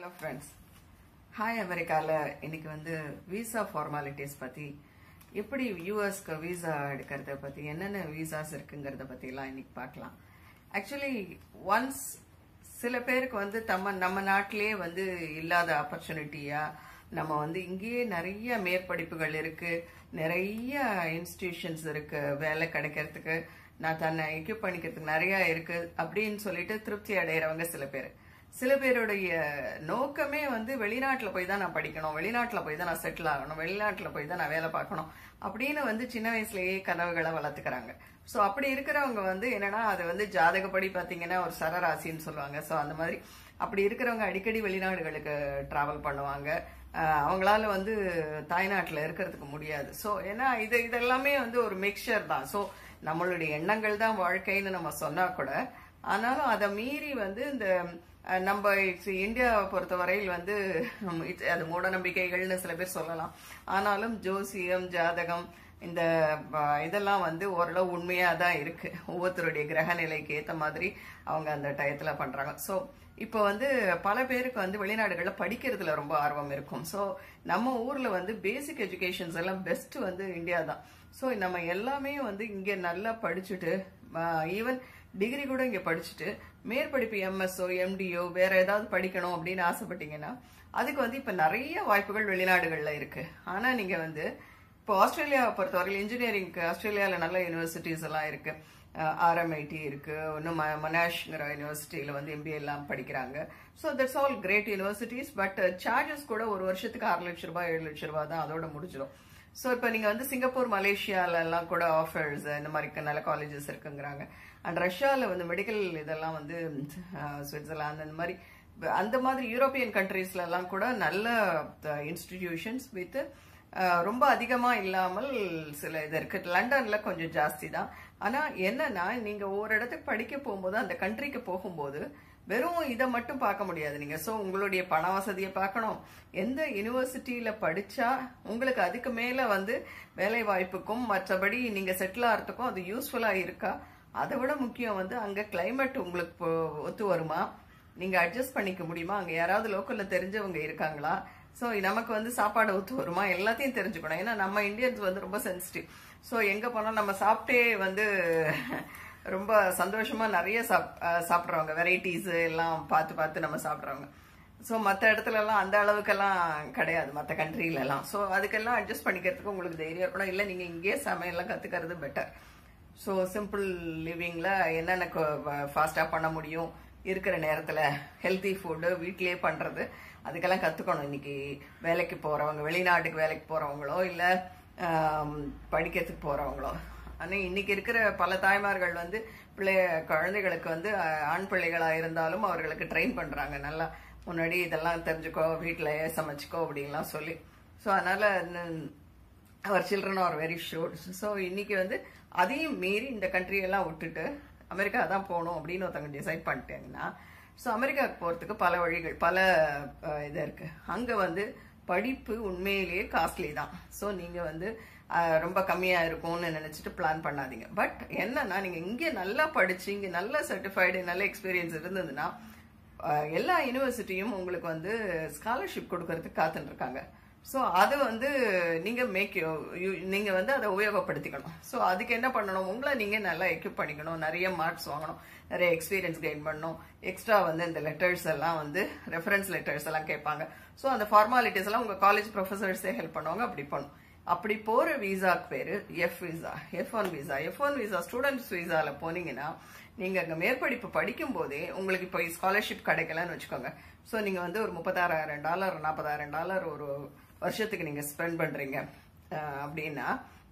hello friends hi அமெரிக்காவில் இன்னைக்கு வந்து விசா ஃபார்மாலிட்டிஸ் பற்றி எப்படி யூஎஸ்க்கு விசா எடுக்கிறத பற்றி என்னென்ன விசாஸ் இருக்குங்கிறத பற்றிலாம் இன்னைக்கு பார்க்கலாம் ஆக்சுவலி ஒன்ஸ் சில பேருக்கு வந்து தம்ம நம்ம நாட்டிலேயே வந்து இல்லாத ஆப்பர்ச்சுனிட்டியா நம்ம வந்து இங்கேயே நிறைய மேற்படிப்புகள் இருக்கு நிறைய இன்ஸ்டிடியூஷன்ஸ் இருக்கு வேலை கிடைக்கிறதுக்கு நான் தன்னை எக்யூப் பண்ணிக்கிறதுக்கு நிறைய இருக்கு அப்படின்னு சொல்லிட்டு திருப்தி அடைகிறவங்க சில பேர் சில பேருடைய நோக்கமே வந்து வெளிநாட்டுல போய் தான் நான் படிக்கணும் வெளிநாட்டுல போய் தான் நான் செட்டில் ஆகணும் வெளிநாட்டுல போய் தான் நான் வேலை பார்க்கணும் அப்படின்னு வந்து சின்ன வயசுலயே கனவுகளை வளர்த்துக்கிறாங்க சோ அப்படி இருக்கிறவங்க வந்து என்னன்னா அது வந்து ஜாதகப்படி பாத்தீங்கன்னா ஒரு சரராசின்னு சொல்லுவாங்க சோ அந்த மாதிரி அப்படி இருக்கிறவங்க அடிக்கடி வெளிநாடுகளுக்கு டிராவல் பண்ணுவாங்க ஆஹ் அவங்களால வந்து தாய்நாட்டுல இருக்கிறதுக்கு முடியாது சோ ஏன்னா இது இதெல்லாமே வந்து ஒரு மிக்சர் தான் சோ நம்மளுடைய எண்ணங்கள் தான் வாழ்க்கைன்னு நம்ம சொன்னா கூட ஆனாலும் அதை மீறி வந்து இந்த அஹ், நம்ம சி- இந்தியாவை பொறுத்தவரையில் வந்து ஹம், it- அது மூட நம்பிக்கைகள்னு சில பேர் சொல்லலாம் ஆனாலும் ஜோசியம் ஜாதகம் இந்த அஹ், இதெல்லாம் வந்து ஓரளவு உண்மையா தான் இருக்கு ஒவ்வொருத்தருடைய கிரக நிலைக்கு ஏத்த மாதிரி அவங்க அந்த டயத்துல பண்றாங்க சோ இப்போ வந்து பல பேருக்கு வந்து வெளிநாடுகள்ல படிக்கிறதுல ரொம்ப ஆர்வம் இருக்கும் சோ நம்ம ஊர்ல வந்து பேசிக் எஜுகேஷன்ஸ் எல்லாம் பெஸ்ட் வந்து இந்தியா தான் சோ நம்ம எல்லாமே வந்து இங்க நல்லா படிச்சுட்டு ஈவன் டிகிரி கூட இங்க படிச்சுட்டு மேற்படிப்பு எம்எஸ்ஓ எம்டிஓ வேற ஏதாவது படிக்கணும் அப்படின்னு ஆசைப்பட்டீங்கன்னா அதுக்கு வந்து இப்ப நிறைய வாய்ப்புகள் வெளிநாடுகள்ல இருக்கு ஆனா நீங்க வந்து இப்போ ஆஸ்திரேலியாவை பொறுத்தவரையில் இன்ஜினியரிங்க்கு ஆஸ்திரேலியால நல்ல யூனிவர்சிட்டிஸ் எல்லாம் இருக்கு ஆர்எம்ஐடி இருக்கு இன்னும் ம- மனாஷ்ங்கிற யூனிவர்சிட்டியில வந்து எம்பிஏ எல்லாம் படிக்கிறாங்க so that's all great universities but charges கூட ஒரு வருஷத்துக்கு ஆறு லட்சம் ரூபாய் ஏழு லட்சம் ரூபாய் தான் அதோட முடிஞ்சிடும் ஸோ இப்போ நீங்க வந்து சிங்கப்பூர் மலேசியால எல்லாம் கூட ஆஃபர்ஸ் இந்த மாதிரி நல்ல காலேஜஸ் இருக்குங்கிறாங்க அண்ட் ரஷ்யால வந்து மெடிக்கல் இதெல்லாம் வந்து அஹ், சுவிட்சர்லாந்து அந்த மாதிரி அந்த மாதிரி யூரோப்பியன் கண்ட்ரீஸ்ல எல்லாம் கூட நல்ல இன்ஸ்டிடியூஷன்ஸ் வித் ரொம்ப அதிகமா இல்லாமல் சில இது இருக்கு லண்டன்ல கொஞ்சம் ஜாஸ்தி தான் ஆனா என்னன்னா நீங்க ஒரு இடத்துக்கு படிக்க போகும்போது அந்த கண்ட்ரிக்கு போகும்போது வெறும் இதை மட்டும் பார்க்க முடியாது நீங்க சோ உங்களுடைய பண வசதியை பார்க்கணும் எந்த யூனிவர்சிட்டியில படிச்சா உங்களுக்கு அதுக்கு மேல வந்து வேலை வாய்ப்புக்கும் மற்றபடி நீங்க செட்டில் ஆகிறதுக்கும் அது யூஸ்ஃபுல்லா இருக்கா அதை விட முக்கியம் வந்து அங்க கிளைமேட் உங்களுக்கு பொ- ஒத்து வருமா நீங்க அட்ஜஸ்ட் பண்ணிக்க முடியுமா அங்க யாராவது லோக்கல்ல தெரிஞ்சவங்க இருக்காங்களா சோ நமக்கு வந்து சாப்பாடு ஒத்து வருமா எல்லாத்தையும் தெரிஞ்சுக்கணும் ஏன்னா நம்ம இந்தியன்ஸ் வந்து ரொம்ப சென்சிட்டிவ் சோ எங்க போனாலும் நம்ம சாப்பிட்டே வந்து ரொம்ப சந்தோஷமா நிறைய சாப்- அஹ் சாப்பிடுறவங்க வெரைட்டிஸ் எல்லாம் பார்த்து பார்த்து நம்ம சாப்பிடுறவங்க சோ மத்த இடத்துல எல்லாம் அந்த அளவுக்கெல்லாம் கிடையாது மத்த கண்ட்ரில எல்லாம் சோ அதுக்கெல்லாம் அட்ஜஸ்ட் பண்ணிக்கிறதுக்கு உங்களுக்கு தைரியம் இருக்கணும் இல்ல நீங்க இங்கேயே சமையல்லாம் கத்துக்கிறது பெட்டர் ஸோ சிம்பிள் லிவிங்ல என்னென்ன ஃபாஸ்டா பண்ண முடியும் இருக்கிற நேரத்துல ஹெல்தி ஃபுட்டு வீட்டிலேயே பண்றது அதுக்கெல்லாம் கத்துக்கணும் இன்னைக்கு வேலைக்கு போறவங்க வெளிநாட்டுக்கு வேலைக்கு போறவங்களோ இல்ல ஆம், படிக்கிறதுக்கு போறவங்களோ ஆனா இன்னைக்கு இருக்கிற பல தாய்மார்கள் வந்து பிள்ளை குழந்தைகளுக்கு வந்து அஹ், ஆண் பிள்ளைகளா இருந்தாலும் அவர்களுக்கு ட்ரெயின் பண்றாங்க நல்லா முன்னாடி இதெல்லாம் தெரிஞ்சுக்கோ வீட்டிலேயே சமைச்சுக்கோ அப்படின்லாம் சொல்லி ஸோ அதனால ந- our children are very sure so இன்னைக்கு வந்து அதையும் மீறி இந்த country எல்லாம் விட்டுட்டு அமெரிக்கா தான் போகணும் அப்படின்னு ஒருத்தவங்க டிசைட் பண்ணிட்டாங்கன்னா ஸோ அமெரிக்காவுக்கு போகிறதுக்கு பல வழிகள் பல அஹ், இது இருக்கு அங்கே வந்து படிப்பு உண்மையிலேயே காஸ்ட்லி தான் ஸோ நீங்கள் வந்து அஹ், ரொம்ப கம்மியாக இருக்கும்னு நினச்சிட்டு பிளான் பண்ணாதீங்க பட் என்னன்னா நீங்கள் இங்கே நல்லா படிச்சு இங்கே நல்ல சர்டிஃபைடு நல்ல எக்ஸ்பீரியன்ஸ் இருந்ததுன்னா அஹ், எல்லா யூனிவர்சிட்டியும் உங்களுக்கு வந்து ஸ்காலர்ஷிப் கொடுக்கறதுக்கு காத்துட்டு இருக்காங்க ஸோ அது வந்து நீங்க மேக் நீங்க வந்து அதை உபயோகப்படுத்திக்கணும் ஸோ அதுக்கு என்ன பண்ணணும் உங்களை நீங்க நல்லா எக்யூப் பண்ணிக்கணும் நிறைய மார்க்ஸ் வாங்கணும் நிறைய எக்ஸ்பீரியன்ஸ் கெயின் பண்ணணும் எக்ஸ்ட்ரா வந்து இந்த லெட்டர்ஸ் எல்லாம் வந்து ரெஃபரன்ஸ் லெட்டர்ஸ் எல்லாம் கேட்பாங்க ஸோ அந்த ஃபார்மாலிட்டிஸ் எல்லாம் உங்க காலேஜ் ப்ரொஃபசர்ஸே ஹெல்ப் பண்ணுவாங்க அப்படி பண்ணும் அப்படி போற விசாக்கு பேரு F visa F one visa F one visa students விசால போனீங்கன்னா நீங்க அங்க மேற்படிப்பு படிக்கும் போதே உங்களுக்கு இப்போ ஸ்காலர்ஷிப் கிடைக்கலன்னு வச்சுக்கோங்க ஸோ நீங்க வந்து ஒரு முப்பத்தாறாயிரம் டாலர் நாற்பதாயிரம் டாலர் ஒரு வருஷத்துக்கு நீங்க ஸ்பெண்ட் பண்றீங்க அஹ், அப்படின்னா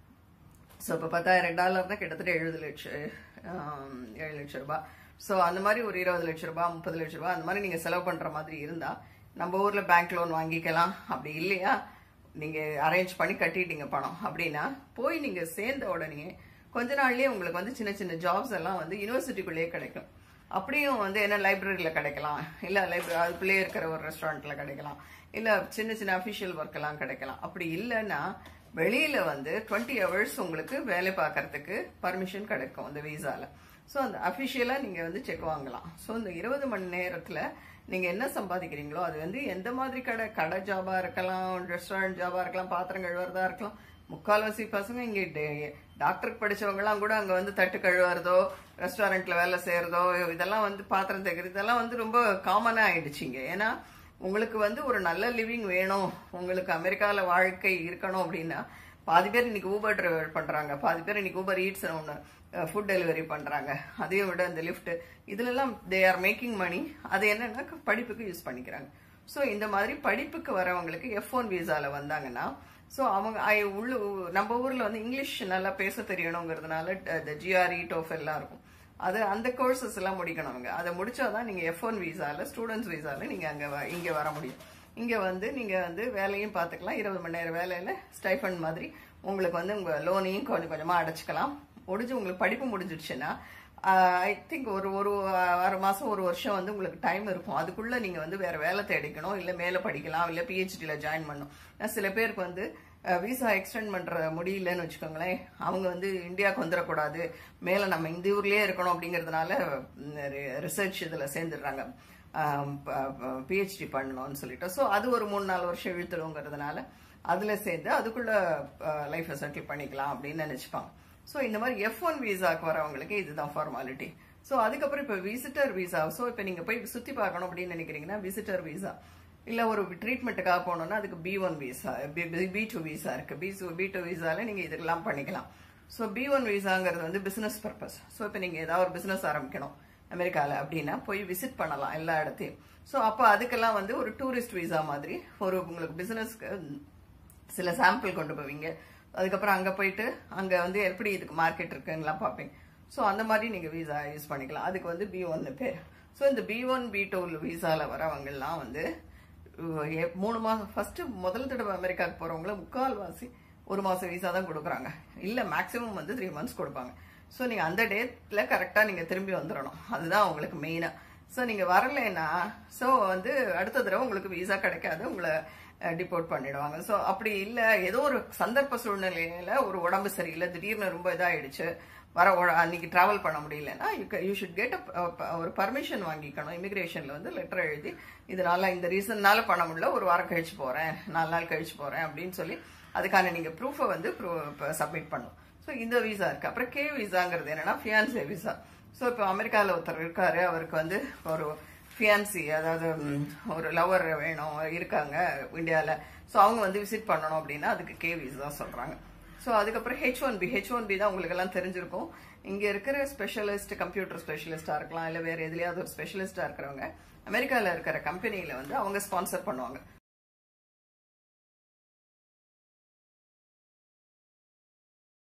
ஸோ இப்போ பத்தாயிரம் டாலர்னா கிட்டத்தட்ட எழுபது லட்சம் ஆம், ஏழு லட்சம் ரூபாய் ஸோ அந்த மாதிரி ஒரு இருபது லட்சம் ரூபாய் முப்பது லட்சம் ரூபாய் அந்த மாதிரி நீங்க செலவு பண்ற மாதிரி இருந்தா நம்ம ஊர்ல பேங்க் லோன் வாங்கிக்கலாம் அப்படி இல்லையா நீங்க அரேஞ்ச் பண்ணி கட்டிட்டீங்க பணம் அப்படின்னா போய் நீங்க சேர்ந்த உடனே கொஞ்ச நாள்லயே உங்களுக்கு வந்து சின்ன சின்ன ஜாப்ஸ் எல்லாம் வந்து யூனிவர்சிட்டிக்குள்ளேயே கிடைக்கும் அப்படியும் வந்து என்ன லைப்ரரியில கிடைக்கலாம் இல்ல லைப்ரரி அதுக்குள்ளேயே இருக்கிற ஒரு ரெஸ்டாரண்ட்ல கிடைக்கலாம் இல்ல சின்ன சின்ன அபிஷியல் ஒர்க் எல்லாம் கிடைக்கலாம் அப்படி இல்லைன்னா வெளியில வந்து டுவெண்ட்டி ஹவர்ஸ் உங்களுக்கு வேலை பார்க்கறதுக்கு பர்மிஷன் கிடைக்கும் அந்த விசால ஸோ அந்த அஃபிஷியலா நீங்க வந்து செக் வாங்கலாம் ஸோ இந்த இருபது மணி நேரத்துல நீங்க என்ன சம்பாதிக்கிறீங்களோ அது வந்து எந்த மாதிரி கடை கடை ஜாபா இருக்கலாம் ரெஸ்டாரண்ட் ஜாபா இருக்கலாம் பாத்திரம் கழுவுறதா இருக்கலாம் முக்கால்வாசி பசங்க இங்க டே- டாக்டருக்கு படிச்சவங்க எல்லாம் கூட அங்க வந்து தட்டு கழுவுறதோ ரெஸ்டாரண்ட்ல வேலை செய்யறதோ இதெல்லாம் வந்து பாத்திரம் தேய்க்கிறது இதெல்லாம் வந்து ரொம்ப காமனா ஆயிடுச்சு இங்க ஏன்னா உங்களுக்கு வந்து ஒரு நல்ல லிவிங் வேணும் உங்களுக்கு அமெரிக்கால வாழ்க்கை இருக்கணும் அப்படின்னா பாதி பேர் இன்னைக்கு ஊபர் டிரைவர் பண்றாங்க பாதி பேர் இன்னைக்கு ஊபர் ஈட்ஸ் ஒன்று ஃபுட் டெலிவரி பண்றாங்க அதையும் விட இந்த லிஃப்ட் இதுல எல்லாம் தே ஆர் மேக்கிங் மணி அது என்னன்னா படிப்புக்கு யூஸ் பண்ணிக்கிறாங்க ஸோ இந்த மாதிரி படிப்புக்கு வரவங்களுக்கு எஃப் ஒன் விசால வந்தாங்கன்னா ஸோ அவங்க ஐ- உள்ளு நம்ம ஊர்ல வந்து இங்கிலீஷ் நல்லா பேச தெரியணுங்கிறதுனால இந்த ஜிஆர்இ டோஃப் எல்லாம் இருக்கும் அது அந்த கோர்சஸ் எல்லாம் முடிக்கணும் அவங்க அதை முடிச்சாதான் நீங்க எஃப் ஒன் விசால ஸ்டூடெண்ட்ஸ் விசால நீங்க அங்க வ- இங்க வர முடியும் இங்க வந்து நீங்க வந்து வேலையும் பார்த்துக்கலாம் இருபது மணி நேரம் வேலையில ஸ்டைஃபண்ட் மாதிரி உங்களுக்கு வந்து உங்க லோனையும் கொஞ்சம் கொஞ்சமா அடைச்சிக்கலாம் முடிஞ்சு உங்களுக்கு படிப்பு முடிஞ்சிடுச்சுன்னா ஐ திங்க் ஒரு ஒரு ஆறு மாசம் ஒரு வருஷம் வந்து உங்களுக்கு டைம் இருக்கும் அதுக்குள்ள நீங்க வந்து வேற வேலை தேடிக்கணும் இல்ல மேல படிக்கலாம் இல்ல பிஹெச்டில ஜாயின் பண்ணணும் ஏன்னா சில பேருக்கு வந்து விசா எக்ஸ்டெண்ட் பண்ற முடியலன்னு வச்சுக்கோங்களேன் அவங்க வந்து இந்தியாவுக்கு வந்துடக்கூடாது மேல நம்ம இந்த ஊர்லயே இருக்கணும் அப்படிங்கறதுனால ரிசர்ச் இதுல சேர்ந்துடுறாங்க பிஹெச்டி பண்ணணும்னு சொல்லிட்டு ஸோ அது ஒரு மூணு நாலு வருஷம் இழுத்துருங்கிறதுனால அதுல சேர்ந்து அதுக்குள்ள லைஃபை செட்டில் பண்ணிக்கலாம் அப்படின்னு நினைச்சுப்பாங்க ஸோ இந்த மாதிரி எஃப் ஒன் விசாக்கு வரவங்களுக்கு இதுதான் ஃபார்மாலிட்டி ஸோ அதுக்கப்புறம் இப்போ விசிட்டர் விசா ஸோ இப்போ நீங்க போய் சுத்தி பார்க்கணும் அப்படின்னு நினைக்கிறீங்கன்னா விசிட்டர் விசா இல்ல ஒரு ட்ரீட்மெண்ட்டுக்காக போனோம்னா அதுக்கு B one visa B two visa இருக்கு பி பி டூ விசால நீங்க இதெல்லாம் பண்ணிக்கலாம் ஸோ பி ஒன் விசாங்கிறது வந்து பிசினஸ் பர்பஸ் ஸோ இப்போ நீங்க ஏதாவது ஒரு பிசினஸ் ஆரம்பிக்கணும் அமெரிக்கால அப்படின்னா போய் விசிட் பண்ணலாம் எல்லா இடத்தையும் ஸோ அப்போ அதுக்கெல்லாம் வந்து ஒரு டூரிஸ்ட் விசா மாதிரி ஒரு உங்களுக்கு பிசினஸ்க்கு சில சாம்பிள் கொண்டு போவீங்க அதுக்கப்புறம் அங்க போயிட்டு அங்க வந்து எப்படி இதுக்கு மார்க்கெட் இருக்குங்களா பார்ப்பீங்க ஸோ அந்த மாதிரி நீங்க விசா யூஸ் பண்ணிக்கலாம் அதுக்கு வந்து பி ஒன்னு பேர் ஸோ இந்த பி ஒன் பி டூ விசால வரவங்கெல்லாம் வந்து உ- எ- மூணு மாசம் ஃபர்ஸ்ட் முதல் தடவை அமெரிக்காவுக்கு போறவங்கள முக்கால்வாசி ஒரு மாசம் விசா தான் கொடுக்குறாங்க இல்ல மேக்ஸிமம் வந்து த்ரீ மந்த்ஸ் கொடுப்பாங்க ஸோ நீங்க அந்த டேட்ல கரெக்டா நீங்க திரும்பி வந்துடணும் அதுதான் உங்களுக்கு மெயினா ஸோ நீங்க வரலைன்னா ஸோ வந்து அடுத்த தடவை உங்களுக்கு விசா கிடைக்காது உங்களை டிபோர்ட் பண்ணிடுவாங்க ஸோ அப்படி இல்லை ஏதோ ஒரு சந்தர்ப்ப சூழ்நிலையில ஒரு உடம்பு சரியில்லை திடீர்னு ரொம்ப இதாயிடுச்சு வர ஒ- அன்னைக்கு டிராவல் பண்ண முடியலன்னா யூ ஷுட் கெட் ஒரு பர்மிஷன் வாங்கிக்கணும் இமிகிரேஷன்ல வந்து லெட்டர் எழுதி இதனால இந்த ரீசன்னால பண்ண முடியல ஒரு வாரம் கழிச்சு போறேன் நாலு நாள் கழிச்சு போறேன் அப்படின்னு சொல்லி அதுக்கான நீங்க ப்ரூஃபை வந்து சப்மிட் பண்ணும் ஸோ இந்த விசா இருக்கு அப்புறம் கே விசாங்கிறது என்னன்னா ஃபியான்சே விசா ஸோ இப்போ அமெரிக்காவில் ஒருத்தர் இருக்காரு அவருக்கு வந்து ஒரு ஃபியான்சி அதாவது ம், ஒரு லவர் வேணும் இருக்காங்க இந்தியாவில் ஸோ அவங்க வந்து விசிட் பண்ணணும் அப்படின்னா அதுக்கு கே விசா சொல்றாங்க ஸோ அதுக்கப்புறம் H one B H one B தான் உங்களுக்கு எல்லாம் தெரிஞ்சிருக்கும் இங்க இருக்கிற ஸ்பெஷலிஸ்ட் கம்ப்யூட்டர் ஸ்பெஷலிஸ்டா இருக்கலாம் இல்ல வேற எதுலயாவது ஒரு ஸ்பெஷலிஸ்டா இருக்கிறவங்க அமெரிக்கால இருக்கிற கம்பெனில வந்து அவங்க ஸ்பான்சர் பண்ணுவாங்க